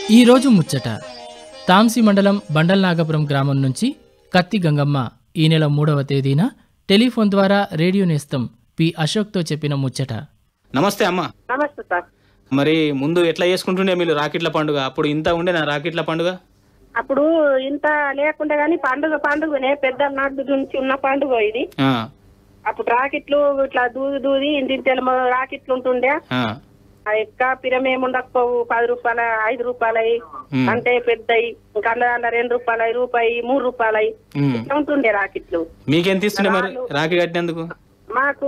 ఈరోజు ముచ్చట తాంసి మండలం బండల్ నాగపురం గ్రామం నుంచి కత్తి గంగమ్మ ఈ నెల మూడవ తేదీన టెలిఫోన్ ద్వారా రేడియో నేస్తం పి అశోక్తో చెప్పిన ముచ్చట నమస్తే అమ్మ నమస్తే సార్ మరి ముందు ఎట్లా చేసుకుంటుండే మీరు రాకెట్ల పండుగ అప్పుడు ఇంత ఉండే నా రాకెట్ల పండుగ అప్పుడు ఇంత లేకుండా గానీ పండుగ పండుగనే పెద్ద నాటి నుంచి ఉన్న పండుగ ఇది ఆ, అప్పుడు రాకెట్లు ఇట్లా దూది దూది ఇంటింటి రాకెట్లు ఉంటుండే ఆ, ఆ యొక్క పిరమేమి ఉండకపోవు పది రూపాయల ఐదు రూపాయలయి ఉమ్, అంటే పెద్దయి ఇంకా అల్ల రెండు రూపాయలు రూపాయి మూడు రూపాయలయి ఉమ్. ఇట్లా ఉంటుండే రాకెట్లు మీకెంత ఇస్తుండే మరి రాఖీ కట్టినందుకు మాకు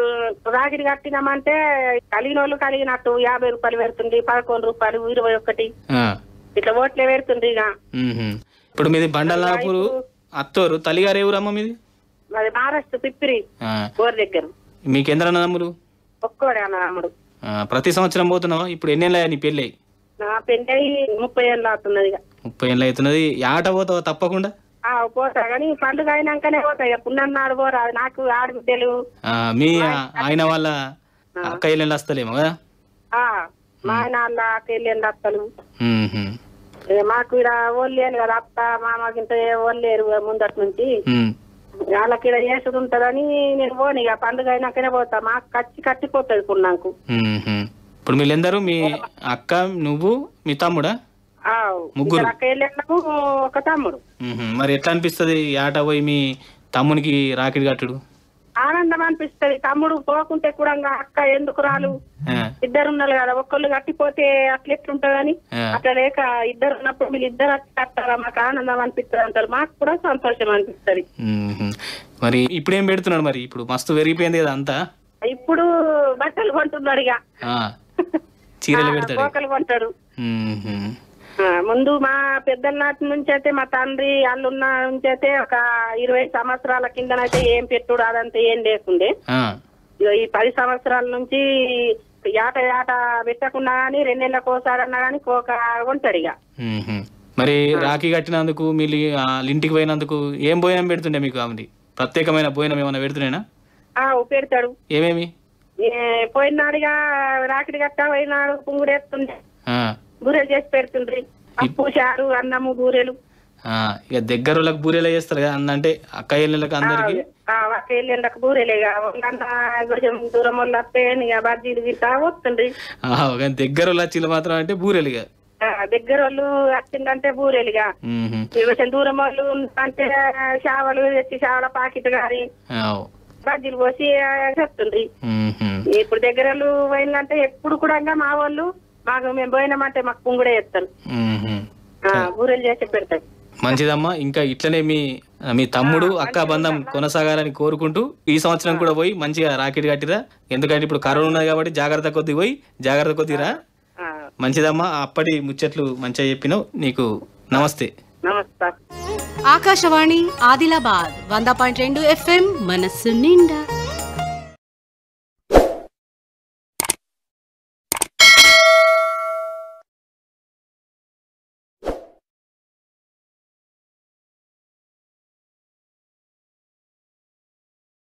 రాకెట్ కట్టినామంటే కలిగిన వాళ్ళు కలిగినట్టు యాభై రూపాయలు పెడుతుంది పదకొండు రూపాయలు ఇరవై ఒకటి ఆ, ఇట్లా ఓట్లే పెడుతుంది ఇక ఉమ్హు. ఇప్పుడు మీది బండలాపూరు అత్తోరు తల్లిగారు ఎవరమ్మ మీది మరి మహారాష్ట్ర పిప్పిరి ఆ, ఊరి దగ్గర మీకు ఎందరన్న తమ్ముడు ఒక్కోడే అన్న రాముడు ఆ, ప్రతి సంవత్సరం పోతున్నావా ఇప్పుడు ఎన్ని ఏళ్ళ నీ పెళ్ళి అయ్యి? నా పెళ్లి అయ్యి ముప్పై ఏళ్ళు అవుతున్నది ఇక ముప్పై ఏళ్ళు అవుతున్నది ఆట పోతావా తప్పకుండా ఆ, పోతా కానీ పండుగ అయినాకనే పోతా ఇక పున్నన్నాడు పోరా నాకు ఆడబిడ్డలు ఆ, మీ ఆయన వాళ్ళ అక్క ఇల్లు వస్తలేమో కదా ఆ, మా ఆయన వాళ్ళ అక్కలు అత్తలు ఉమ్హు. ఇక మాకు ఇక్కడ ఓళ్ళేరు కదా అత్త మామకి ఇంత ఓళ్ళేరు ముందటి నుంచి ఉమ్. వాళ్ళకి ఇక్కడ చేసుడు ఉంటదని నేను పోను ఇక పండుగ అయినాకనే పోతా మాకు కచ్చి కట్టిపోతుంది పున్నాకు మ్మ్హ. ఇప్పుడు వీళ్ళందరూ మీ అక్క నువ్వు మీ తమ్ముడా ఆ, ముగ్గురు. ఇద్దరు అక్క వెళ్ళాము ఒక తమ్ముడు మ్మ్హ. మరి ఎట్లా అనిపిస్తుంది ఈ ఆట పోయి మీ తమ్మునికి రాకెట్ కట్టుడు ఆనందం అనిపిస్తది తమ్ముడు పోకుంటే కూడా ఇంకా అక్క ఎందుకు రాలు ఆ, ఇద్దరు ఉన్నారు కదా ఒక్కళ్ళు కట్టిపోతే అట్లా ఎట్లుంటదని ఆ. అట్లా లేక ఇద్దరు ఉన్నప్పుడు వీళ్ళు ఇద్దరు వచ్చి కట్టారా మాకు ఆనందం అనిపిస్తుంది అంటారు మాకు కూడా సంతోషం అనిపిస్తది మ్మ్హ. మరి ఇప్పుడు ఏం పెడుతున్నాడు మరి ఇప్పుడు మస్తు పెరిగిపోయింది కదా అంతా ఇప్పుడు బట్టలు కొంటున్నాడు ఇక ఆ, చీరలు పెడతాడు కోకలు కొంటాడు మ్మ్హ. ఆ, ముందు మా పెద్దల నాటి నుంచి అయితే మా తండ్రి వాళ్ళున్న నుంచి అయితే ఒక ఇరవై సంవత్సరాల కిందనైతే ఏం పెట్టుడు అదంతా ఏం లేకుండే ఆ, ఇగో ఈ పది సంవత్సరాల నుంచి ఏట ఏట పెట్టకుండా గానీ రెండు నెలలకు ఒకసారి అన్నా గానీ కోక ఉంటాడు ఇక మ్మ్హ. మరి రాఖీ కట్టినందుకు మీరు వాళ్ళ ఇంటికి పోయినందుకు ఏం భోజనం పెడుతుండే మీకు ఆమె ప్రత్యేకమైన భోజనం ఏమైనా పెడుతున్నాయినా ఆ పెడతాడు ఏమేమి ఏ, పోయినాడుగా రాకిడి గట్ట పోయినాడు పుంగుడేస్తుండే ఆ, బూరెలు చేసి పెడుతుండ్రి పప్పు చారు అన్నము బూరెలు ఆ, ఇక దగ్గర వాళ్ళకి బూరెలా చేస్తారు కదా అన్న అంటే అక్క ఇళ్ళకి అందరికి వెళ్ళండకు బూరెలేగా కొంచెం దూరం వాళ్ళు వస్తే ఇక బజ్జీలు గిట్టా వస్తుండ్రి కానీ దగ్గర వాళ్ళు వచ్చింది మాత్రం అంటే బూరెలు ఇక ఆ, దగ్గర వాళ్ళు వచ్చిందంటే బూరెలుగా మ్మ్హ. కొంచెం దూరం వాళ్ళు అంటే చావలు తెచ్చి చావల పాకెట్ గాని ఆవ్. బజ్జీలు పోసి ఆ, చెప్తుండ్రి మ్మ్హ. ఇప్పుడు దగ్గర వాళ్ళు పోయిందంటే ఎప్పుడు కూడా ఇంకా మా వాళ్ళు మాకు మేము పోయినామంటే మాకు పుంగుడే ఎత్తారు మ్మ్హ. ఆ, బూరెలు చేసి పెడతారు మంచిదమ్మా ఇంకా ఇట్లనే మీ మీ తమ్ముడు అక్క బంధం కొనసాగాలని కోరుకుంటూ ఈ సంవత్సరం కూడా పోయి మంచిగా రాకెట్ కట్టిరా ఎందుకంటే ఇప్పుడు కరోనా ఉన్నది కాబట్టి జాగ్రత్త కొద్ది పోయి జాగ్రత్త కొద్దిరా ఆ, మంచిదమ్మా అప్పటి ముచ్చట్లు మంచిగా చెప్పినావు నీకు నమస్తే నమస్కారం ఆకాశవాణి ఆదిలాబాద్ వంద పాయింట్ రెండు ఎఫ్ఎం మనస్సు నిండా